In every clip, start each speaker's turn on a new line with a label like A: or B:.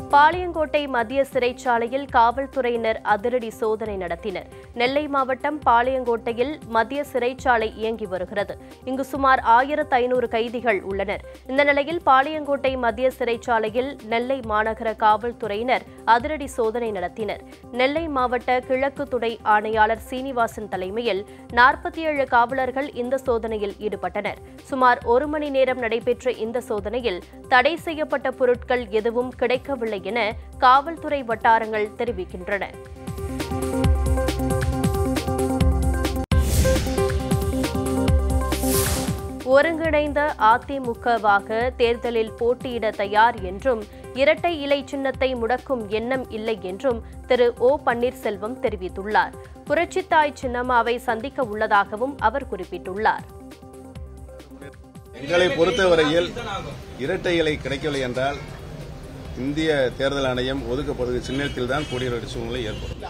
A: பாளையங்கோட்டை மத்திய சிறைச்சாலையில் காவல்துறையினர் அதிரடி சோதனை நடத்தினர் நெல்லை மாவட்டம் பாளையங்கோட்டையில் மத்திய சிறைச்சாலை இயங்கி வருகிறது இங்கு சுமார் ஆயிரத்து ஐநூறு கைதிகள் உள்ளனர் இந்த நிலையில் பாளையங்கோட்டை மத்திய சிறைச்சாலையில் நெல்லை மாநகர காவல்துறையினர் அதிரடி சோதனை நடத்தினர் நெல்லை மாவட்ட கிழக்கு துணை ஆணையாளர் சீனிவாசன் தலைமையில் நாற்பத்தி ஏழு காவலர்கள் இந்த சோதனையில் ஈடுபட்டனர் சுமார் ஒரு மணி நேரம் நடைபெற்ற இந்த சோதனையில் தடை செய்யப்பட்ட பொருட்கள் எதுவும் கிடைக்கவில்லை என காவல்துறை வட்டாரங்கள் தெரிவிக்கின்றன ஒருங்கிணைந்த அதிமுகவாக தேர்தலில் போட்டியிட தயார் என்றும் இரட்டை இலை சின்னத்தை முடக்கும் எண்ணம் இல்லை என்றும் திரு ஓ பன்னீர்செல்வம் தெரிவித்துள்ளார் புரட்சித்தாய் சின்னம்மாவை சந்திக்க உள்ளதாகவும் அவர் குறிப்பிட்டுள்ளார்
B: எங்களை பொறுத்தவரையில் இரட்டை இலை கிடைக்கவில்லை என்றால் இந்திய தேர்தல் ஆணையம் ஒதுக்கப்படுகிற சின்னத்தில் தான் கூடிய சூழ்நிலை ஏற்படும்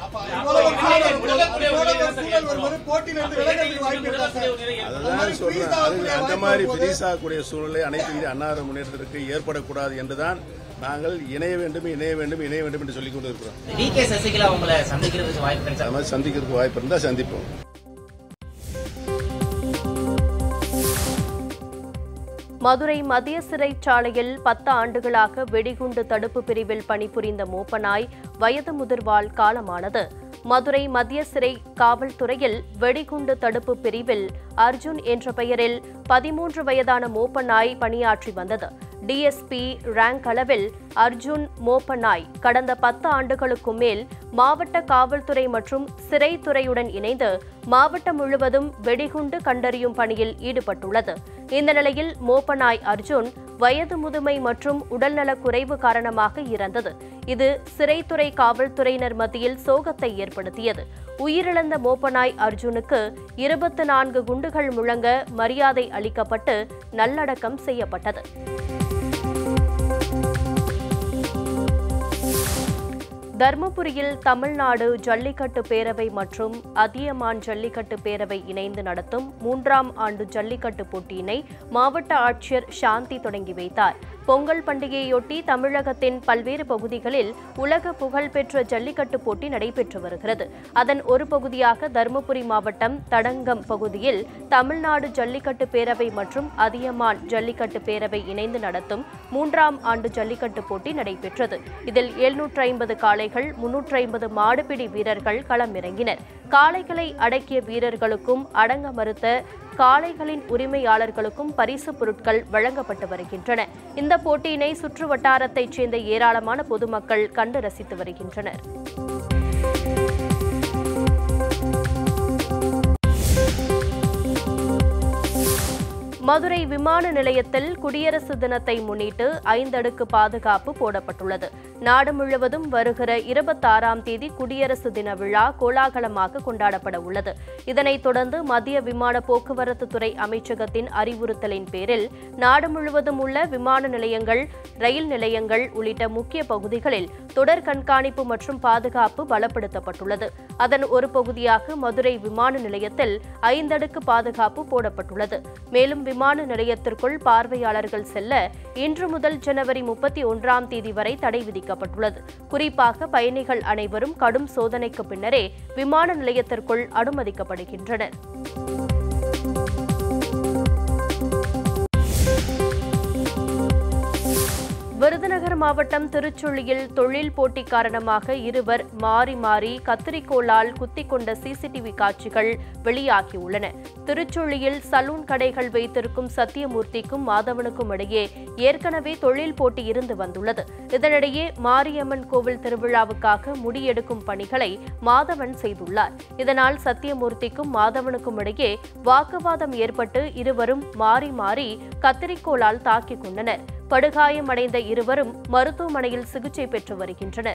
B: அதுதான் சொல்றேன் அது அந்த மாதிரி பிரிசாகக்கூடிய சூழ்நிலை அனைத்து இந்திய அன்னார முன்னேற்றத்திற்கு ஏற்படக்கூடாது என்றுதான் நாங்கள் இணைய வேண்டும் இணைய வேண்டும் இணைய வேண்டும் என்று சொல்லிக் கொண்டிருக்கிறோம்
C: டி கே சசிகலா உங்களை சந்திக்கிறதுக்கு வாய்ப்பு கிடைச்சா
B: அது மாதிரி சந்திக்கிறதுக்கு வாய்ப்பு இருந்தால் சந்திப்போம்
A: மதுரை மத்திய சிறைச்சாலையில் பத்து ஆண்டுகளாக வெடிகுண்டு தடுப்பு பிரிவில் பணிபுரிந்த மூப்பனாய் வயது முதிர்வால் காலமானது மதுரை மத்திய சிறை காவல்துறையில் வெடிகுண்டு தடுப்பு பிரிவில் அர்ஜுன் என்ற பெயரில் பதிமூன்று வயதான மூப்பனாய் பணியாற்றி வந்தது டிஎஸ்பி ரேங்க் அளவில் அர்ஜுன் மோப்பனாய் கடந்த பத்து ஆண்டுகளுக்கும் மேல் மாவட்ட காவல்துறை மற்றும் சிறைத்துறையுடன் இணைந்து மாவட்டம் முழுவதும் வெடிகுண்டு கண்டறியும் பணியில் ஈடுபட்டுள்ளது இந்த நிலையில் மோப்பனாய் அர்ஜுன் வயது முதுமை மற்றும் உடல்நலக் குறைவு காரணமாக இறந்தது இது சிறைத்துறை காவல்துறையினர் மத்தியில் சோகத்தை ஏற்படுத்தியது உயிரிழந்த மோப்பனாய் அர்ஜுனுக்கு இருபத்து நான்கு குண்டுகள் முழங்க மரியாதை அளிக்கப்பட்டு நல்லடக்கம் செய்யப்பட்டது தர்மபுரியில் தமிழ்நாடு ஜல்லிக்கட்டு பேரவை மற்றும் அதியமான் ஜல்லிக்கட்டு பேரவை இணைந்து நடத்தும் மூன்றாம் ஆண்டு ஜல்லிக்கட்டு போட்டியினை மாவட்ட ஆட்சியர் சாந்தி தொடங்கி வைத்தார் பொங்கல் பண்டிகையொட்டி தமிழகத்தின் பல்வேறு பகுதிகளில் உலக புகழ்பெற்ற ஜல்லிக்கட்டு போட்டி நடைபெற்று வருகிறது அதன் ஒரு பகுதியாக தருமபுரி மாவட்டம் தடங்கம் பகுதியில் தமிழ்நாடு ஜல்லிக்கட்டு பேரவை மற்றும் அதியமான் ஜல்லிக்கட்டு பேரவை இணைந்து நடத்தும் மூன்றாம் ஆண்டு ஜல்லிக்கட்டு போட்டி நடைபெற்றது இதில் எழுநூற்று ஐம்பது காளைகள் முன்னூற்று ஐம்பது மாடுபிடி வீரர்கள் களமிறங்கினர் காளைகளை அடக்கிய வீரர்களுக்கும் அடங்க மறுத்த காளைகளின் உரிமையாளர்களுக்கும் பரிசு பொருட்கள் வழங்கப்பட்டு வருகின்றன இந்த போட்டியினை சுற்று வட்டாரத்தைச் சேர்ந்த ஏராளமான பொதுமக்கள் கண்டு ரசித்து வருகின்றனர் மதுரை விமான நிலையத்தில் குடியரசு தினத்தை முன்னிட்டு ஐந்தடுக்கு பாதுகாப்பு போடப்பட்டுள்ளது நாடு முழுவதும் வருகிற இருபத்தாறாம் தேதி குடியரசு தின விழா கோலாகலமாக கொண்டாடப்பட உள்ளது இதனைத் தொடர்ந்து மத்திய விமான போக்குவரத்து துறை அமைச்சகத்தின் அறிவுறுத்தலின் பேரில் நாடு முழுவதும் உள்ள விமான நிலையங்கள் ரயில் நிலையங்கள் உள்ளிட்ட முக்கிய பகுதிகளில் தொடர் கண்காணிப்பு மற்றும் பாதுகாப்பு பலப்படுத்தப்பட்டுள்ளது அதன் ஒரு பகுதியாக மதுரை விமான நிலையத்தில் ஐந்தடுக்கு பாதுகாப்பு போடப்பட்டுள்ளது மேலும் விமான நிலையத்திற்குள் பார்வையாளர்கள் செல்ல இன்று முதல் ஜனவரி முப்பத்தி ஒன்றாம் தேதி வரை தடை விதிக்கப்பட்டுள்ளது குறிப்பாக பயணிகள் அனைவரும் கடும் சோதனைக்கு பின்னரே விமான நிலையத்திற்குள் அனுமதிக்கப்படுகின்றனர் விருதுநகர் மாவட்டம் திருச்சுழியில் தொழில் போட்டி காரணமாக இருவர் மாறி மாறி கத்திரிக்கோளால் குத்திக் கொண்ட சிசிடிவி காட்சிகள் வெளியாகியுள்ளன திருச்சுழியில் சலூன் கடைகள் வைத்திருக்கும் சத்தியமூர்த்திக்கும் மாதவனுக்கும் இடையே ஏற்கனவே தொழில் போட்டி இருந்து வந்துள்ளது இதனிடையே மாரியம்மன் கோவில் திருவிழாவுக்காக முடியெடுக்கும் பணிகளை மாதவன் செய்துள்ளார் இதனால் சத்தியமூர்த்திக்கும் மாதவனுக்கும் இடையே வாக்குவாதம் ஏற்பட்டு இருவரும் மாறி மாறி கத்திரிக்கோளால் தாக்கிக் கொண்டனர் படுகாயமடைந்த இருவரும் மருத்துவமனையில் சிகிச்சை பெற்று வருகின்றனர்